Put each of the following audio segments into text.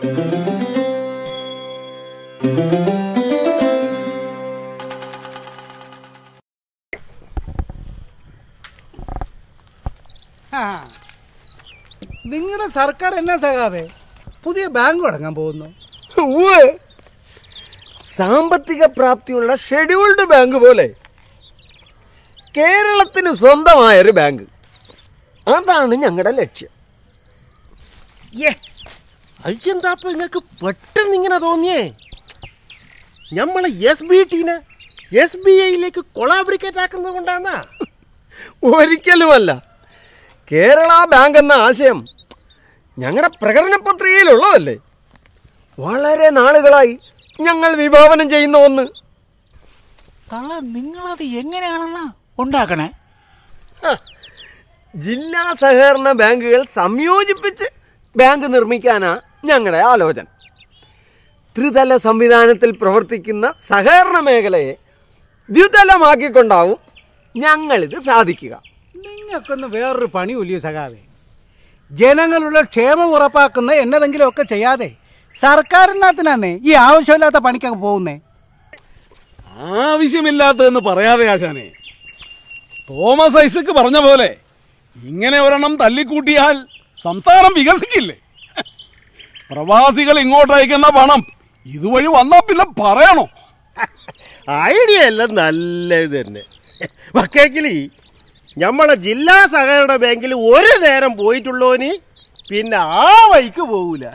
നിങ്ങളുടെ സർക്കാർ എന്നാ സഹാവേ പുതിയ ബാങ്ക് തുടങ്ങാൻ പോകുന്നു ഉവ്വ്. സാമ്പത്തിക പ്രാപ്തിയുള്ള ഷെഡ്യൂൾഡ് ബാങ്ക് പോലെ കേരളത്തിന് സ്വന്തമായൊരു ബാങ്ക് അതാണ് ഞങ്ങളുടെ ലക്ഷ്യം ഏ അതെന്താ ഇപ്പൊ നിങ്ങക്ക് പെട്ടെന്ന് ഇങ്ങനെ തോന്നിയേ നമ്മളെ എസ് ബി ടീനെ എസ് ബി ഐയിലേക്ക് കൊളാബ്രിക്കേറ്റ് ആക്കുന്നത് കൊണ്ടാന്നാ ഒരിക്കലുമല്ല കേരള ബാങ്ക് എന്ന ആശയം ഞങ്ങളുടെ പ്രകടന പത്രികയിലുള്ളതല്ലേ വളരെ നാളുകളായി ഞങ്ങൾ വിഭാവനം ചെയ്യുന്ന ഒന്ന് തള്ള നിങ്ങളത് എങ്ങനെയാണെന്നാ ഉണ്ടാക്കണേ ഹ, ജില്ലാ സഹകരണ ബാങ്കുകൾ സംയോജിപ്പിച്ച് ബാങ്ക് നിർമ്മിക്കാനാ ഞങ്ങളുടെ ആലോചന ത്രിതല സംവിധാനത്തിൽ പ്രവർത്തിക്കുന്ന സഹകരണ മേഖലയെ ദ്വിതലമാക്കിക്കൊണ്ടാവും ഞങ്ങളിത് സാധിക്കുക നിങ്ങൾക്കൊന്ന് വേറൊരു പണി ഒലിയോ സഖാവേ ജനങ്ങളുടെ ക്ഷേമം ഉറപ്പാക്കുന്ന എന്നതെങ്കിലും ഒക്കെ ചെയ്യാതെ സർക്കാരിനകത്തിനാന്നേ ഈ ആവശ്യമില്ലാത്ത പണിക്കൊക്കെ പോകുന്നേ ആവശ്യമില്ലാത്തതെന്ന് പറയാതെ ആശാനെ തോമസ് ഐസക്ക് പറഞ്ഞ പോലെ ഇങ്ങനെ ഒരെണ്ണം തല്ലിക്കൂട്ടിയാൽ സംസ്ഥാനം വികസിക്കില്ലേ പ്രവാസികൾ ഇങ്ങോട്ട് അയക്കുന്ന പണം ഇതുവഴി വന്നാ പിന്നെ പറയണോ ഐഡിയ എല്ലാം നല്ല ഇത് തന്നെ വക്കേക്കിലി നമ്മളെ ജില്ലാ സഹകരണ ബാങ്കിൽ ഒരു നേരം പോയിട്ടുള്ളോന് പിന്നെ ആ വഴിക്ക് പോകൂല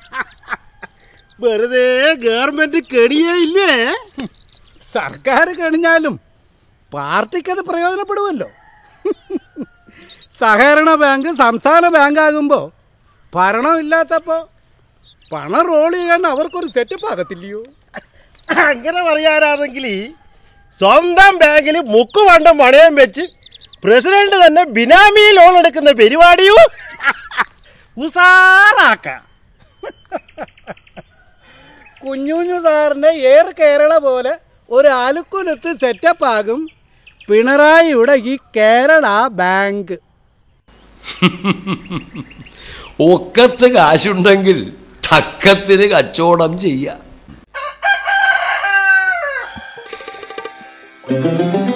വെറുതെ ഗവൺമെന്റ് കെണിയേ ഇല്ലേ സർക്കാർ കഴിഞ്ഞാലും പാർട്ടിക്കത് പ്രയോജനപ്പെടുമല്ലോ സഹകരണ ബാങ്ക് സംസ്ഥാന ബാങ്ക് ആകുമ്പോൾ ഭരണമില്ലാത്തപ്പോൾ പണം റോൾ ചെയ്യാൻ അവർക്കൊരു സെറ്റപ്പ് ആകത്തില്ലയോ അങ്ങനെ പറയാനാണെങ്കിൽ സ്വന്തം ബാങ്കിൽ മുക്കുവണ്ടം പണയം വെച്ച് പ്രസിഡന്റ് തന്നെ ബിനാമി ലോൺ എടുക്കുന്ന പരിപാടിയും ഉസാറാക്കാം കുഞ്ഞുഞ്ഞു സാറിൻ്റെ എയർ കേരള പോലെ ഒരു അലുക്കുലത്ത് സെറ്റപ്പ് ആകും പിണറായിയുടെ ഈ കേരള ബാങ്ക് ഒക്കത്ത് കാശുണ്ടെങ്കിൽ തക്കത്തിന് കച്ചവടം ചെയ്യാം